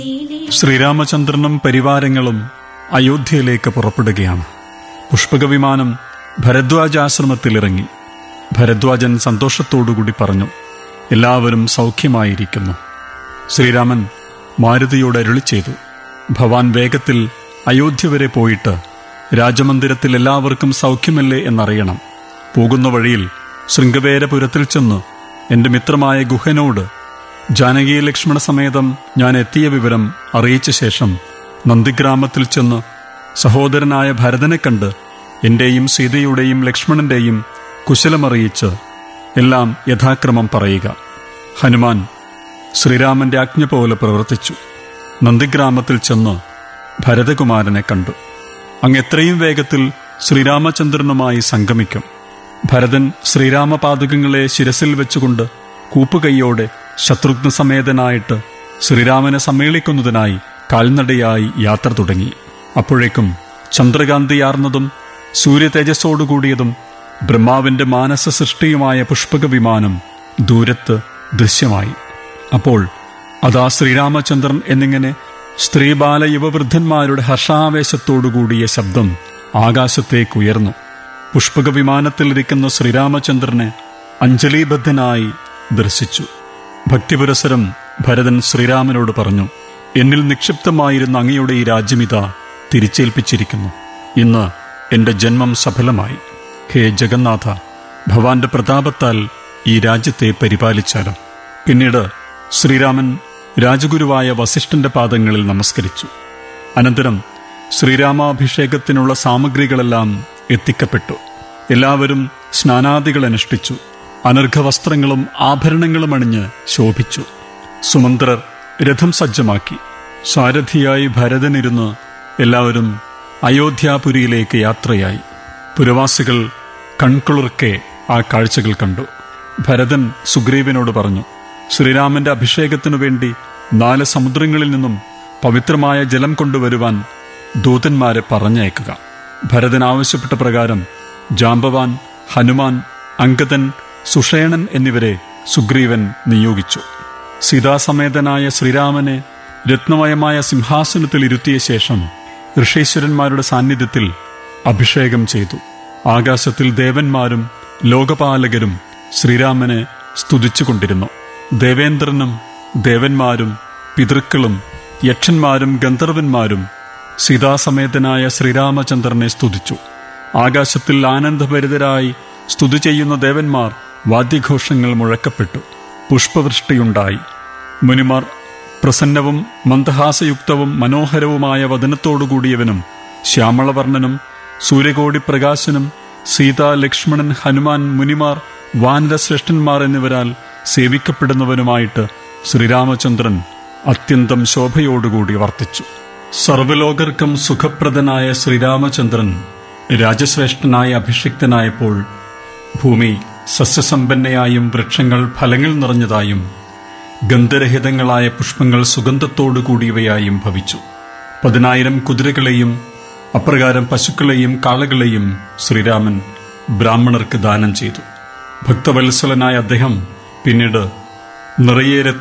ശ്രീരാമചന്ദ്രനും പരിവാരങ്ങളും അയോധ്യയിലേക്ക് പുറപ്പെടുകയാണ് പുഷ്പക വിമാനം ഭരദ്വാജാശ്രമത്തിലിറങ്ങി ഭരദ്വാജൻ സന്തോഷത്തോടുകൂടി പറഞ്ഞു എല്ലാവരും സൗഖ്യമായിരിക്കുന്നു ശ്രീരാമൻ മാരുതിയോട് അരുളി ചെയ്തു ഭവാൻ വേഗത്തിൽ അയോധ്യ വരെ പോയിട്ട് രാജമന്ദിരത്തിൽ എല്ലാവർക്കും സൗഖ്യമല്ലേ എന്നറിയണം പോകുന്ന വഴിയിൽ ശൃംഗവേരപുരത്തിൽ ചെന്ന് എന്റെ മിത്രമായ ഗുഹനോട് ജാനകി ലക്ഷ്മണ സമേതം ഞാൻ എത്തിയ വിവരം അറിയിച്ച ശേഷം നന്ദിഗ്രാമത്തിൽ ചെന്ന് സഹോദരനായ ഭരതനെ കണ്ട് എന്റെയും സീതയുടെയും ലക്ഷ്മണന്റെയും കുശലമറിയിച്ച് എല്ലാം യഥാക്രമം പറയുക ഹനുമാൻ ശ്രീരാമന്റെ ആജ്ഞ പോലെ പ്രവർത്തിച്ചു നന്ദിഗ്രാമത്തിൽ ചെന്ന് ഭരതകുമാരനെ കണ്ടു അങ്ങ് എത്രയും വേഗത്തിൽ ശ്രീരാമചന്ദ്രനുമായി സംഗമിക്കും ഭരതൻ ശ്രീരാമപാദുകങ്ങളെ ശിരസിൽ വെച്ചുകൊണ്ട് കൂപ്പുകൈയോടെ ശത്രുഘ്ന സമേതനായിട്ട് ശ്രീരാമനെ സമ്മേളിക്കുന്നതിനായി കാൽനടയായി യാത്ര തുടങ്ങി അപ്പോഴേക്കും ചന്ദ്രകാന്തിയാർന്നതും സൂര്യതേജസ്സോടുകൂടിയതും ബ്രഹ്മാവിന്റെ മാനസ സൃഷ്ടിയുമായ പുഷ്പക വിമാനം ദൂരത്ത് ദൃശ്യമായി അപ്പോൾ അതാ ശ്രീരാമചന്ദ്രൻ എന്നിങ്ങനെ സ്ത്രീബാല യുവവൃദ്ധന്മാരുടെ ഹർഷാവേശത്തോടുകൂടിയ ശബ്ദം ആകാശത്തേക്ക് ഉയർന്നു പുഷ്പക വിമാനത്തിലിരിക്കുന്ന ശ്രീരാമചന്ദ്രനെ അഞ്ജലീബദ്ധനായി ദർശിച്ചു ഭക്തിപുരസരം ഭരതൻ ശ്രീരാമനോട് പറഞ്ഞു എന്നിൽ നിക്ഷിപ്തമായിരുന്ന അങ്ങയുടെ ഈ രാജ്യമിത തിരിച്ചേൽപ്പിച്ചിരിക്കുന്നു ഇന്ന് എന്റെ ജന്മം സഫലമായി ഹേ ജഗന്നാഥ ഭവാന്റെ പ്രതാപത്താൽ ഈ രാജ്യത്തെ പരിപാലിച്ചാലും പിന്നീട് ശ്രീരാമൻ രാജഗുരുവായ വസിഷ്ഠന്റെ പാദങ്ങളിൽ നമസ്കരിച്ചു അനന്തരം ശ്രീരാമാഭിഷേകത്തിനുള്ള സാമഗ്രികളെല്ലാം എത്തിക്കപ്പെട്ടു എല്ലാവരും സ്നാനാദികൾ അനുഷ്ഠിച്ചു അനർഘവസ്ത്രങ്ങളും ആഭരണങ്ങളും അണിഞ്ഞ് ശോഭിച്ചു സുമന്ത്രർ രഥം സജ്ജമാക്കി സാരഥിയായി ഭരതനിരുന്ന് എല്ലാവരും അയോധ്യാപുരിയിലേക്ക് യാത്രയായി പുരവാസികൾ കൺകുളിർക്കെ ആ കാഴ്ചകൾ കണ്ടു ഭരതൻ സുഗ്രീവനോട് പറഞ്ഞു ശ്രീരാമന്റെ അഭിഷേകത്തിനു വേണ്ടി നാല് സമുദ്രങ്ങളിൽ നിന്നും പവിത്രമായ ജലം കൊണ്ടുവരുവാൻ ദൂതന്മാരെ പറഞ്ഞയക്കുക ഭരതൻ ആവശ്യപ്പെട്ട പ്രകാരം ജാമ്പവാൻ ഹനുമാൻ അങ്കദൻ സുഷേണൻ എന്നിവരെ സുഗ്രീവൻ നിയോഗിച്ചു സീതാസമേതനായ ശ്രീരാമനെ രത്നമയമായ സിംഹാസനത്തിൽ ഇരുത്തിയ ശേഷം ഋഷീശ്വരന്മാരുടെ സാന്നിധ്യത്തിൽ അഭിഷേകം ചെയ്തു ആകാശത്തിൽ ദേവന്മാരും ലോകപാലകരും ശ്രീരാമനെ സ്തുതിച്ചുകൊണ്ടിരുന്നു ദേവേന്ദ്രനും ദേവന്മാരും പിതൃക്കളും യക്ഷന്മാരും ഗന്ധർവന്മാരും സീതാസമേതനായ ശ്രീരാമചന്ദ്രനെ സ്തുതിച്ചു ആകാശത്തിൽ ആനന്ദഭരിതരായി സ്തുതി ചെയ്യുന്ന ദേവന്മാർ വാദ്യഘോഷങ്ങൾ മുഴക്കപ്പെട്ടു പുഷ്പവൃഷ്ടിയുണ്ടായി മുനിമാർ പ്രസന്നവും മന്ദഹാസയുക്തവും മനോഹരവുമായ വദനത്തോടുകൂടിയവനും ശ്യാമളവർണ്ണനും സൂര്യകോടി പ്രകാശനും സീത ലക്ഷ്മണൻ ഹനുമാൻ മുനിമാർ വാനരശ്രേഷ്ഠന്മാർ എന്നിവരാൽ സേവിക്കപ്പെടുന്നവനുമായിട്ട് ശ്രീരാമചന്ദ്രൻ അത്യന്തം ശോഭയോടുകൂടി വർത്തിച്ചു സർവലോകർക്കും സുഖപ്രദനായ ശ്രീരാമചന്ദ്രൻ രാജശ്രേഷ്ഠനായ അഭിഷിക്തനായപ്പോൾ ഭൂമി സസ്യസമ്പന്നയായും വൃക്ഷങ്ങൾ ഫലങ്ങൾ നിറഞ്ഞതായും ഗന്ധരഹിതങ്ങളായ പുഷ്പങ്ങൾ സുഗന്ധത്തോടുകൂടിയവയായും ഭവിച്ചു പതിനായിരം കുതിരകളെയും അപ്രകാരം പശുക്കളെയും കാളകളെയും ശ്രീരാമൻ ബ്രാഹ്മണർക്ക് ദാനം ചെയ്തു ഭക്തവത്സലനായ അദ്ദേഹം പിന്നീട് നിറയെ രത്ന